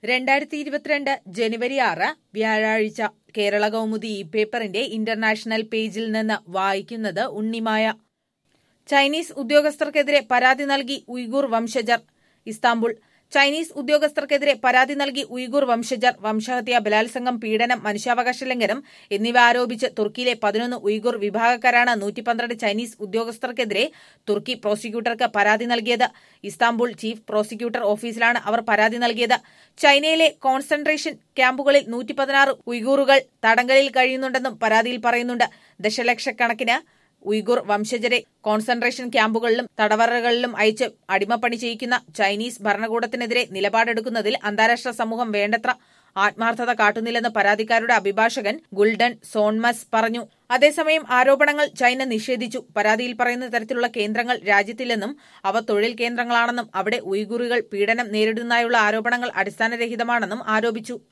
രണ്ടായിരത്തി ഇരുപത്തിരണ്ട് ജനുവരി ആറ് വ്യാഴാഴ്ച കേരള കൗമുദി ഈ പേപ്പറിന്റെ ഇന്റർനാഷണൽ പേജിൽ നിന്ന് വായിക്കുന്നത് ഉണ്ണിമായ ചൈനീസ് ഉദ്യോഗസ്ഥർക്കെതിരെ പരാതി നൽകി ഉയ്ഗൂർ വംശജർ ഇസ്താംബുൾ ചൈനീസ് ഉദ്യോഗസ്ഥർക്കെതിരെ പരാതി നൽകി ഉയ്ഗൂർ വംശജർ വംശഹത്യ ബലാത്സംഗം പീഡനം മനുഷ്യാവകാശ ലംഘനം എന്നിവ ആരോപിച്ച് തുർക്കിയിലെ പതിനൊന്ന് ഉയ്ഗൂർ വിഭാഗക്കാരാണ് നൂറ്റി പന്ത്രണ്ട് ചൈനീസ് ഉദ്യോഗസ്ഥർക്കെതിരെ തുർക്കി പ്രോസിക്യൂട്ടർക്ക് പരാതി നൽകിയത് ഇസ്താംബുൾ ചീഫ് പ്രോസിക്യൂട്ടർ ഓഫീസിലാണ് അവർ പരാതി നൽകിയത് ചൈനയിലെ കോൺസെൻട്രേഷൻ ക്യാമ്പുകളിൽ നൂറ്റി പതിനാറ് ഉയ്ഗൂറുകൾ തടങ്കലിൽ കഴിയുന്നുണ്ടെന്നും പരാതിയിൽ പറയുന്നുണ്ട് ദശലക്ഷക്കണക്കിന് ഉയ്ഗുർ വംശജരെ കോൺസെൻട്രേഷൻ ക്യാമ്പുകളിലും തടവറകളിലും അയച്ച് അടിമപ്പണി ചെയ്യിക്കുന്ന ചൈനീസ് ഭരണകൂടത്തിനെതിരെ നിലപാടെടുക്കുന്നതിൽ അന്താരാഷ്ട്ര സമൂഹം വേണ്ടത്ര ആത്മാർത്ഥത കാട്ടുന്നില്ലെന്ന് പരാതിക്കാരുടെ അഭിഭാഷകൻ ഗുൽഡൻ സോൺമസ് പറഞ്ഞു അതേസമയം ആരോപണങ്ങൾ ചൈന നിഷേധിച്ചു പരാതിയിൽ പറയുന്ന തരത്തിലുള്ള കേന്ദ്രങ്ങൾ രാജ്യത്തില്ലെന്നും അവ തൊഴിൽ കേന്ദ്രങ്ങളാണെന്നും അവിടെ ഉയ്ഗുറുകൾ പീഡനം നേരിടുന്നതായുള്ള ആരോപണങ്ങൾ അടിസ്ഥാനരഹിതമാണെന്നും ആരോപിച്ചു